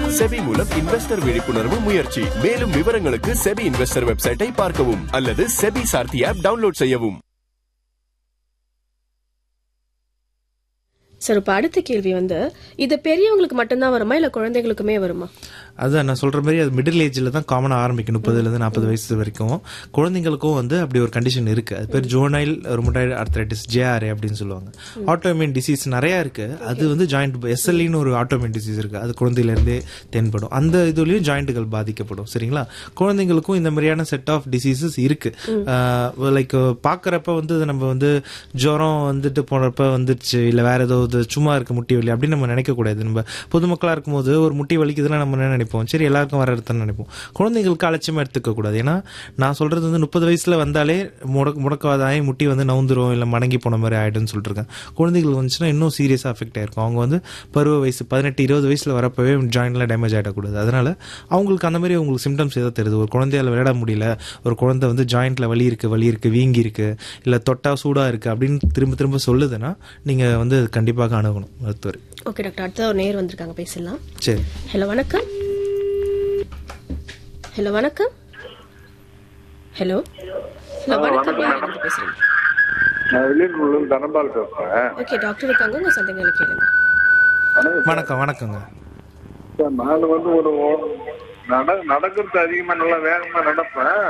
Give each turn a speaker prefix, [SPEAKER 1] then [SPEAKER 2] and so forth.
[SPEAKER 1] SEBI மூலம் investor விழிப்புணர்வு முயற்சி மேலும் விவரங்களுக்கு செபி இன்வெஸ்டர் வெப்சைட்டை பார்க்கவும் அல்லது செபி சார்த்தி ஆப் டவுன்லோட் செய்யவும்
[SPEAKER 2] சார் இப்போ அடுத்த கேள்வி வந்து இது பெரியவங்களுக்கு மட்டும்தான் வருமா இல்ல குழந்தைகளுக்குமே வருமா
[SPEAKER 3] அதான் நான் சொல்ற மாதிரி அது மிடில் ஏஜ்ல தான் காமனாக ஆரம்பிக்கும் முப்பதுலேருந்து நாற்பது வயசு வரைக்கும் குழந்தைங்களுக்கும் வந்து அப்படி ஒரு கண்டிஷன் இருக்கு அது பேர் ஜோனைல் ரொமடைல் ஆர்த்ரைட்டிஸ் ஜேஆர்ஏ அப்படின்னு சொல்லுவாங்க ஆட்டோமின் டிசீஸ் நிறைய இருக்கு அது வந்து ஜாயிண்ட் எஸ்எல்இன்னு ஒரு ஆட்டோமின் டிசீஸ் இருக்கு அது குழந்தையிலேருந்தே தென்படும் அந்த இதுலயும் ஜாயிண்ட்டுகள் பாதிக்கப்படும் சரிங்களா குழந்தைங்களுக்கும் இந்த மாதிரியான செட் ஆஃப் டிசீசஸ் இருக்கு லைக் பார்க்குறப்ப வந்து நம்ம வந்து ஜுரம் வந்துட்டு போனப்ப வந்துருச்சு இல்லை வேற ஏதோ இது சும்மா இருக்க முட்டி வலி அப்படின்னு நம்ம நினைக்கக்கூடாது நம்ம பொதுமக்களாக இருக்கும்போது ஒரு முட்டி வலிக்குதுன்னா நம்ம என்ன நினைப்போம் சரி எல்லாருக்கும் வர இடத்துல நினைப்போம் குழந்தைங்களுக்கு அலட்சியமாக எடுத்துக்க கூடாது ஏன்னா நான் சொல்றது வந்து முப்பது வயசுல வந்தாலே முடக்க முடக்காதாயே முட்டி வந்து நவுந்துரும் இல்லை மடங்கி போன மாதிரி ஆயிடும்னு சொல்லிட்டு இருக்கேன் குழந்தைங்களுக்கு வந்துச்சுன்னா இன்னும் சீரியஸாக அஃபெக்ட் ஆயிருக்கும் அவங்க வந்து பருவ வயசு பதினெட்டு இருபது வயசுல வரப்பவே ஜாயின்ல டேமேஜ் ஆகிடக்கூடாது அதனால அவங்களுக்கு அந்த மாதிரி உங்களுக்கு சிம்டம்ஸ் ஏதோ தெரியுது ஒரு குழந்தையால விளையாட முடியல ஒரு குழந்தை வந்து ஜாயிண்ட்ல வலி இருக்கு வலி இருக்கு வீங்கி இருக்கு இல்லை தொட்டா சூடா இருக்கு அப்படின்னு திரும்ப திரும்ப சொல்லுதுன்னா நீங்க வந்து கண்டிப்பாக அணுகணும் மருத்துவர்
[SPEAKER 2] ஓகே டாக்டர் அடுத்த ஒரு நேர் வந்திருக்காங்க பேசலாம்
[SPEAKER 3] சரி
[SPEAKER 2] ஹலோ வணக்கம் ஹலோ வணக்கம் ஹலோ ஹலோ வணக்கம் யார் இருந்து பேசுறீங்க
[SPEAKER 4] நான் வெளியூர் தனபால் பேசுறேன்
[SPEAKER 2] ஓகே டாக்டர் இருக்காங்க உங்க சந்தேகங்களை கேளுங்க
[SPEAKER 3] வணக்கம் வணக்கங்க
[SPEAKER 4] சார் நான் வந்து ஒரு ஓ- நட நடக்கிறது அதிகமா நல்லா வேகமா நடப்பேன்